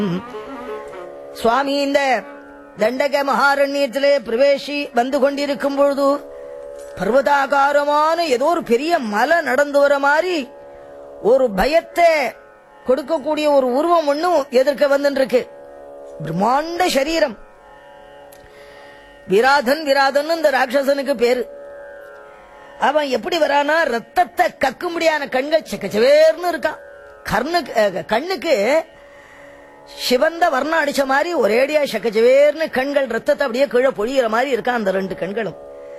சுவாமி இந்த தண்டக மகாரண்யத்திலே பிரவேசி வந்து கொண்டிருக்கும் பொழுது பர்வதாகாரமான ஏதோ ஒரு பெரிய மலை நடந்து வர மாதிரி ஒரு பயத்தை கொடுக்கக்கூடிய ஒரு உருவம் ஒண்ணும் எதிர்க்க வந்துருக்கு பிரம்மாண்ட சரீரம் விராதன் விராதன் இந்த ராட்சசனுக்கு பேரு அவன் எப்படி வரானா ரத்தத்தை கக்கும்படியான கண்கள் செக்கச்சவேர்னு இருக்கான் கர்ணுக்கு அஹ், கண்ணுக்கு சிவந்த வர்ணம் அடிச்ச மாதிரி ஒரேடியா செக்கச்சவேர்னு கண்கள் ரத்தத்தை அப்படியே கீழே பொழியிற மாதிரி இருக்கான் அந்த ரெண்டு கண்களும்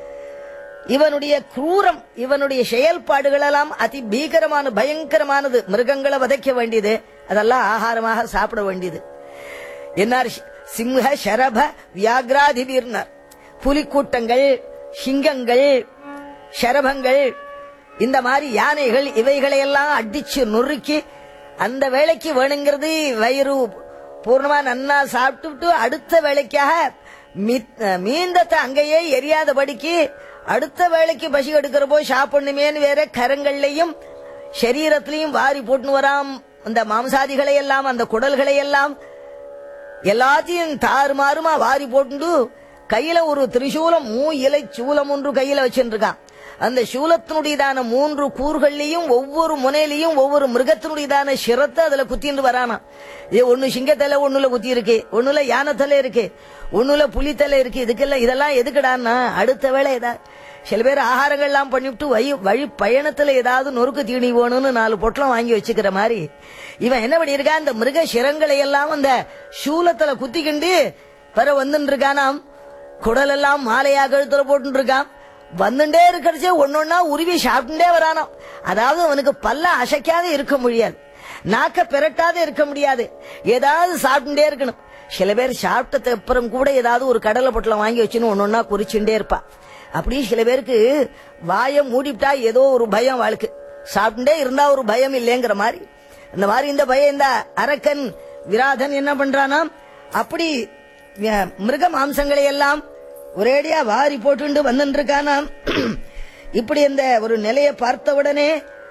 இவனுடைய குரூரம் இவனுடைய செயல்பாடுகள் எல்லாம் அதி பீகரமான பயங்கரமானது மிருகங்களை வதைக்க வேண்டியது அதெல்லாம் ஆகாரமாக சாப்பிட வேண்டியது என்னார் சிம்ஹ ஷரப வியாக்ராதிபீர்னார் புலிக்கூட்டங்கள் சிங்கங்கள் ஷரபங்கள் இந்த மாதிரி யானைகள் இவைகளை எல்லாம் அடிச்சு நொறுக்கி அந்த வேலைக்கு வேணுங்கிறது வயிறு பூர்ணமா நன்னா சாப்பிட்டுட்டு அடுத்த வேலைக்காக மீ- மீந்தத்தை அங்கேயே எரியாதபடிக்கு அடுத்த வேலைக்கு பசி எடுக்கிற போய் சாப்பிடணுமேன்னு வேற கரங்கள்லையும் சரீரத்திலையும் வாரி போட்டுன்னு வராம் அந்த மாம்சாதிகளை எல்லாம் அந்த குடல்களை எல்லாம் எல்லாத்தையும் தாறுமாறுமா வாரி போட்டு கையில ஒரு திரிசூலம் மூ இலை சூலம் ஒன்று கையில வச்சுட்டு இருக்கான் அந்த சூலத்தினுடையதான மூன்று கூறுகள்லயும் ஒவ்வொரு முனையிலையும் ஒவ்வொரு மிருகத்தினுடையதான சிரத்தை அதுல குத்திட்டு வரானா இது ஒண்ணு சிங்கத்தலை ஒண்ணுல குத்தி இருக்கு ஒண்ணுல யானைத்தலை இருக்கு ஒண்ணுல புலித்தலை இருக்கு இதுக்கெல்லாம் இதெல்லாம் எதுக்குடான்னா அடுத்த வேளை ஏதா சில பேர் ஆகாரங்கள் எல்லாம் பண்ணிவிட்டு வழி வழி பயணத்துல ஏதாவது நொறுக்கு தீனி வேணும்னு நாலு பொட்டலம் வாங்கி வச்சுக்கிற மாதிரி இவன் என்ன பண்ணியிருக்கான் இந்த மிருக சிரங்களை எல்லாம் அந்த சூலத்துல குத்திக்கிண்டு பிற வந்துட்டு இருக்கானாம் குடல் எல்லாம் மாலையா கழுத்துல போட்டு இருக்கான் வந்துட்டே இருக்கிறச்சே ஒன்னொன்னா உருவி சாப்பிட்டுட்டே வரானாம் அதாவது அவனுக்கு பல்ல அசைக்காத இருக்க முடியாது நாக்க பெரட்டாத இருக்க முடியாது ஏதாவது சாப்பிட்டுட்டே இருக்கணும் சில பேர் சாப்பிட்டதுக்கு அப்புறம் கூட ஏதாவது ஒரு கடலை பொட்டலம் வாங்கி வச்சுன்னு ஒன்னொன்னா குறிச்சுட்டே இருப்பா அப்படி சில பேருக்கு வாயை மூடிவிட்டா ஏதோ ஒரு பயம் வாழ்க்கை சாப்பிட்டுட்டே இருந்தா ஒரு பயம் இல்லைங்கிற மாதிரி இந்த மாதிரி இந்த பயம் இந்த அரக்கன் விராதன் என்ன பண்றானாம் அப்படி அஹ், மிருக மாம்சங்களை எல்லாம் ஒரேடியா வாரி போட்டுண்டு வந்துட்டு இருக்கானாம் இப்படி இந்த ஒரு நிலையை பார்த்த உடனே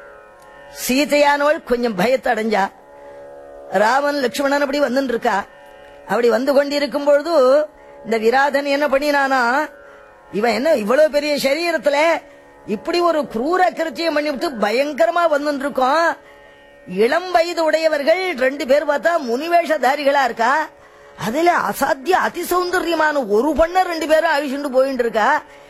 சீதையானவள் கொஞ்சம் பயத்தை அடைஞ்சா ராமன் லட்சுமணன் அப்படி வந்துட்டு இருக்கா அப்படி வந்து கொண்டிருக்கும் பொழுது இந்த விராதன் என்ன பண்ணினானா இவன் என்ன இவ்வளவு பெரிய சரீரத்துல இப்படி ஒரு குரூர கிருத்தியம் பண்ணிவிட்டு பயங்கரமா வந்துட்டு இருக்கோம் இளம் வயது உடையவர்கள் ரெண்டு பேர் பார்த்தா முனிவேஷதாரிகளா இருக்கா அதுல அசாத்திய அதிசௌந்தரியமான ஒரு பண்ண ரெண்டு பேரும் அழிச்சுட்டு போயிட்டு இருக்கா